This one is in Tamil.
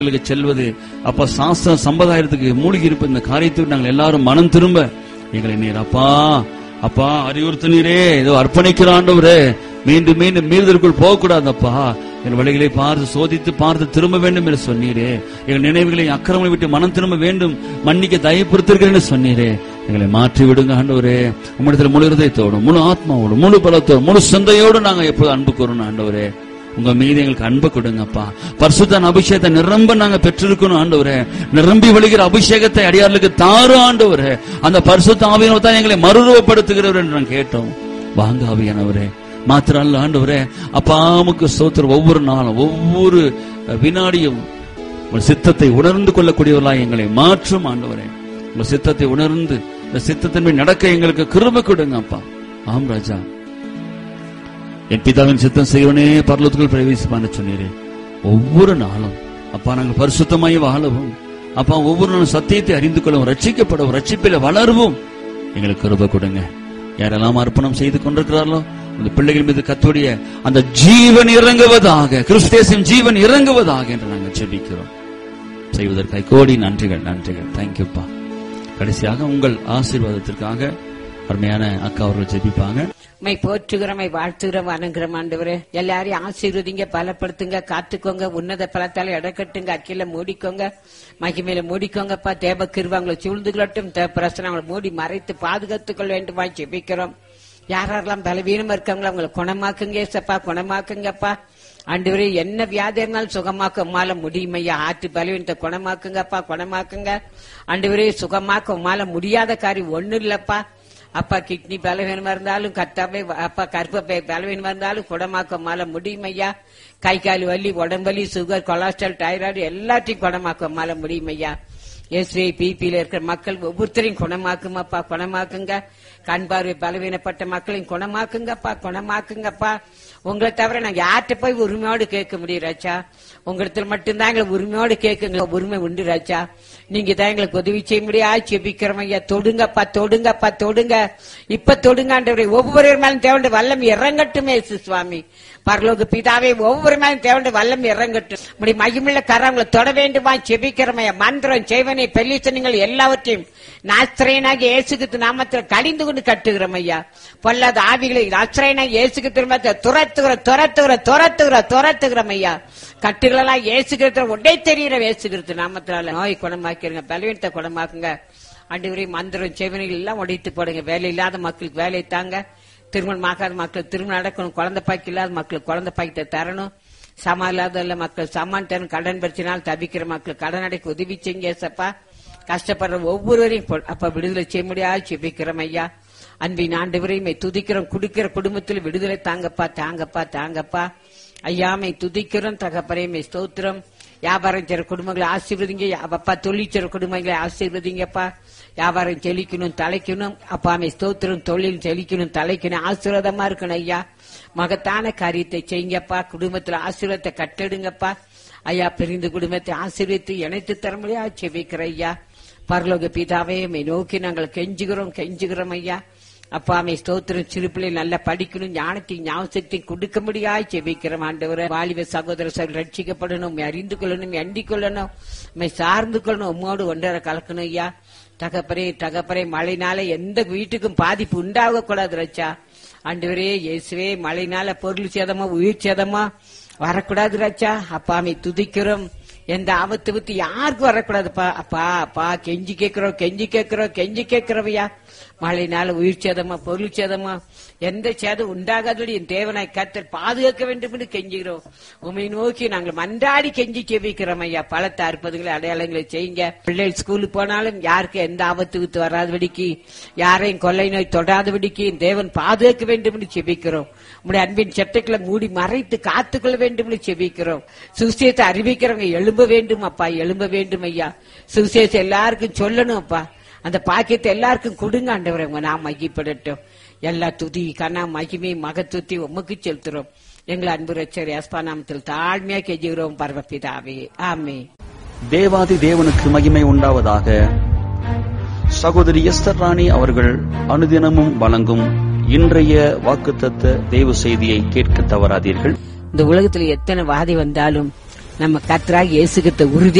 எங்களுக்கு செல்வது அப்ப சாஸ்திர சம்பிரதாயத்துக்கு மூழ்கி இருப்ப இந்த காரியத்தை நாங்கள் எல்லாரும் மனம் திரும்ப எங்களை நீர் அப்பா அப்பா அறிவுறுத்தினீரே ஏதோ அர்ப்பணிக்கிற ஆண்டவரே மீண்டும் மீண்டும் மீறுதலுக்குள் போகக்கூடாதப்பா எங்கள் வழிகளை பார்த்து சோதித்து பார்த்து திரும்ப வேண்டும் என்று சொன்னீரே எங்கள் நினைவுகளை அக்கிரமங்களை விட்டு மனம் திரும்ப வேண்டும் மன்னிக்க தயப்படுத்திருக்கிறேன் சொன்னீரே எங்களை மாற்றி விடுங்க ஆண்டவரே உம்மிடத்தில் முழு இருதயத்தோடும் முழு ஆத்மாவோடும் முழு பலத்தோடும் முழு சிந்தையோடு நாங்க எப்போது அன்பு கூறணும் ஆண்டவரே உங்க மீது எங்களுக்கு அன்பு கொடுங்கப்பா பரிசுத்தன் அபிஷேகத்தை நிரம்ப நாங்க பெற்றிருக்கணும் ஆண்டவரே நிரம்பி வழிகிற அபிஷேகத்தை அடியார்களுக்கு தாரு ஆண்டவரே அந்த பரிசுத்த ஆவியனவர் தான் எங்களை மறுரூபப்படுத்துகிறவர் என்று நான் கேட்டோம் வாங்க ஆவியானவரே மாத்திரம் அல்ல ஆண்டவரே அப்பாமுக்கு சோத்திரம் ஒவ்வொரு நாளும் ஒவ்வொரு வினாடியும் உங்கள் சித்தத்தை உணர்ந்து கொள்ளக்கூடியவர்களாய் எங்களை மாற்றும் ஆண்டவரே உங்கள் சித்தத்தை உணர்ந்து இந்த சித்தத்தின் நடக்க எங்களுக்கு கிருப கொடுங்க அப்பா ஆம் ராஜா என் பிதாவின் சித்தம் செய்வனே பரலத்துக்குள் பிரவேசிப்பான்னு சொன்னீரே ஒவ்வொரு நாளும் அப்பா நாங்கள் பரிசுத்தமாய் வாழவும் அப்பா ஒவ்வொரு நாளும் சத்தியத்தை அறிந்து கொள்ளவும் ரட்சிக்கப்படவும் ரட்சிப்பில வளரவும் எங்களுக்கு கிருப கொடுங்க யாரெல்லாம் அர்ப்பணம் செய்து கொண்டிருக்கிறார்களோ அந்த பிள்ளைகள் மீது கத்துடைய அந்த ஜீவன் இறங்குவதாக கிறிஸ்தேசின் ஜீவன் இறங்குவதாக என்று நாங்கள் ஜெபிக்கிறோம் செய்வதற்காக கோடி நன்றிகள் நன்றிகள் தேங்க்யூப்பா கடைசியாக உங்கள் ஆசீர்வாதத்திற்காக அருமையான அக்கா அவர்கள் ஜெபிப்பாங்க மை போற்றுகிறமை வாழ்த்துகிறோம் வணங்குறோம் ஆண்டவரே எல்லாரையும் ஆசீர்வதிங்க பலப்படுத்துங்க காத்துக்கோங்க உன்னத பலத்தால இடக்கட்டுங்க அக்கில மூடிக்கோங்க மகிமையில மூடிக்கோங்கப்பா தேவ கிருவாங்களை சூழ்ந்துகளட்டும் தேவ பிரசனை அவங்களை மூடி மறைத்து பாதுகாத்துக் கொள்ள வேண்டுமா ஜெபிக்கிறோம் யாரெல்லாம் பலவீனமா இருக்காங்களோ அவங்களை குணமாக்குங்க ஏசப்பா குணமாக்குங்கப்பா ஆண்டவரே என்ன வியாதி இருந்தாலும் சுகமாக்க உமால முடியுமையா ஆற்று பலவீனத்தை குணமாக்குங்கப்பா குணமாக்குங்க ஆண்டவரே சுகமாக்க உமால முடியாத காரியம் ஒண்ணு இல்லப்பா அப்பா கிட்னி பலவீனமா இருந்தாலும் கத்தாப்பை அப்பா கருப்பப்பை பலவீனமா இருந்தாலும் குடமாக்க மால முடியுமையா கை கால் வலி உடம்பலி சுகர் கொலஸ்ட்ரால் டைராய்டு எல்லாத்தையும் குணமாக்க மால முடியுமையா எஸ்ரே பிபியில இருக்கிற மக்கள் ஒவ்வொருத்தரையும் குணமாக்குமாப்பா குணமாக்குங்க கண் பார்வை பலவீனப்பட்ட மக்களையும் குணமாக்குங்கப்பா குணமாக்குங்கப்பா உங்களை தவிர நாங்க யார்கிட்ட போய் உரிமையோடு கேட்க முடியும் ராச்சா உங்களிடத்துல மட்டும்தான் எங்களை உரிமையோடு கேட்குங்க உரிமை உண்டு ராச்சா நீங்க தான் எங்களுக்கு உதவி செய்ய முடியா செபிக்கிறோம் ஐயா தொடுங்கப்பா தொடுங்கப்பா தொடுங்க இப்ப தொடுங்காண்டவரை ஒவ்வொரு மேலும் தேவண்ட வல்லம் இறங்கட்டுமே இயேசு சுவாமி பரலோக பிதாவே ஒவ்வொரு மேலும் தேவண்ட வல்லம் இறங்கட்டும் இப்படி மகிமுள்ள கரங்களை தொட வேண்டுமா செபிக்கிறோம் ஐயா மந்திரம் செய்வனை பெல்லிசனங்கள் எல்லாவற்றையும் நாஸ்திரையனாகி இயேசுக்கு நாமத்தில் கடிந்து கொண்டு கட்டுகிறோம் ஐயா பொல்லாத ஆவிகளை நாஸ்திரையனாகி இயேசுக்கு திரும்ப துரத்துகிற துரத்துகிற துரத்துகிற துரத்துகிறோம் ஐயா கட்டுகளெல்லாம் இயேசுகிறது உடை தெரிகிற இயேசுகிறது நாமத்தினால நோய் குணமாக்கிருங்க பலவீனத்தை குணமாக்குங்க அன்றுவரை மந்திரம் செவனிகள் எல்லாம் உடைத்து போடுங்க வேலை இல்லாத மக்களுக்கு வேலை தாங்க திருமணம் ஆகாத மக்களுக்கு திருமணம் நடக்கணும் குழந்தை பாக்கி இல்லாத மக்களுக்கு குழந்தை பாக்கத்தை தரணும் சமா இல்லாத மக்கள் சமான் தரணும் கடன் பிரச்சனால் தவிக்கிற மக்கள் கடன் அடைக்க உதவி செய்யுங்க ஏசப்பா கஷ்டப்படுற ஒவ்வொருவரையும் பொ- அப்ப விடுதலை செய்ய முடியாது செபிக்கிறோம் ஐயா அன்பின் ஆண்டு துதிக்கிறோம் குடிக்கிற குடும்பத்தில் விடுதலை தாங்கப்பா தாங்கப்பா தாங்கப்பா ஐயாமை துதிக்கிறோம் தகப்பறையுமே ஸ்தோத்திரம் வியாபாரம் செய்ற குடும்பங்களை ஆசீர்வதிங்க அப்பா தொழில் செய்ற குடும்பங்களை ஆசீர்வதிங்கப்பா வியாபாரம் செழிக்கணும் தலைக்கணும் அப்பாமை ஸ்தோத்திரம் தொழில் செழிக்கணும் தலைக்கணும் ஆசீர்வாதமா இருக்கணும் ஐயா மகத்தான காரியத்தை செய்யுங்கப்பா குடும்பத்துல ஆசீர்வாதத்தை கட்டெடுங்கப்பா ஐயா பிரிந்து குடும்பத்தை ஆசீர்வித்து இணைத்து தர முடியாது செபிக்கிற ஐயா பரலோக பிதாவே மை நோக்கி நாங்கள் கெஞ்சுகிறோம் கெஞ்சுகிறோம் ஐயா அப்பா அமை ஸ்தோத்திரம் சிறு பிள்ளை நல்லா படிக்கணும் ஞானத்தையும் ஞாபகத்தையும் கொடுக்க முடியாது செபிக்கிறோம் ஆண்டவரை வாலிப சகோதர சகோதரர் ரட்சிக்கப்படணும் உம்மை அறிந்து கொள்ளணும் உம்மை அண்டிக் கொள்ளணும் உம்மை சார்ந்து கொள்ளணும் உம்மோடு ஒன்றரை கலக்கணும் ஐயா தகப்பரே தகப்பரே மழைனால எந்த வீட்டுக்கும் பாதிப்பு உண்டாக கூடாது ரச்சா ஆண்டவரே இயேசுவே மழைனால பொருள் சேதமா உயிர் சேதமா வரக்கூடாது ராச்சா அப்பாமை துதிக்கிறோம் எந்த ஆபத்து பத்தி யாருக்கும் வரக்கூடாதுப்பா அப்பா அப்பா கெஞ்சி கேட்கிறோம் கெஞ்சி கேட்கிறோம் கெஞ்சி கேட்கிறவையா மழைனால உயிர் சேதமா பொருள் சேதமா எந்த சேதம் உண்டாகாதபடி என் தேவனாய் கத்தர் பாதுகாக்க வேண்டும் என்று கெஞ்சுகிறோம் உண்மை நோக்கி நாங்கள் மன்றாடி கெஞ்சி செபிக்கிறோம் ஐயா பலத்த அற்புதங்களை அடையாளங்களை செய்யுங்க பிள்ளைகள் ஸ்கூலுக்கு போனாலும் யாருக்கு எந்த ஆபத்து வித்து வராதபடிக்கு யாரையும் கொள்ளை நோய் தொடாதபடிக்கு என் தேவன் பாதுகாக்க வேண்டும் என்று செபிக்கிறோம் உங்களுடைய அன்பின் சட்டைகளை மூடி மறைத்து காத்துக்கொள்ள வேண்டும் என்று செபிக்கிறோம் சுவிசேஷத்தை அறிவிக்கிறவங்க எழும்ப வேண்டும் அப்பா எழும்ப வேண்டும் ஐயா சுவிசேஷம் எல்லாருக்கும் சொல்லணும் அப்பா அந்த பாக்கியத்தை எல்லாருக்கும் கொடுங்க ஆண்டவரே உங்க நாம் மகிப்படட்டும் எல்லா துதி கனா மகிமை மகத்துவத்தை உமக்கு செலுத்துறோம் எங்கள் அன்பு ரச்சர் எஸ்பா நாமத்தில் தாழ்மையா கெஞ்சுகிறோம் பரமபிதாவே ஆமே தேவாதி தேவனுக்கு மகிமை உண்டாவதாக சகோதரி எஸ்தர் ராணி அவர்கள் அனுதினமும் வழங்கும் இன்றைய வாக்குத்தத்த தேவ செய்தியை கேட்க தவறாதீர்கள் இந்த உலகத்துல எத்தனை வாதி வந்தாலும் நம்ம கத்ரா இயேசுகிட்ட உறுதி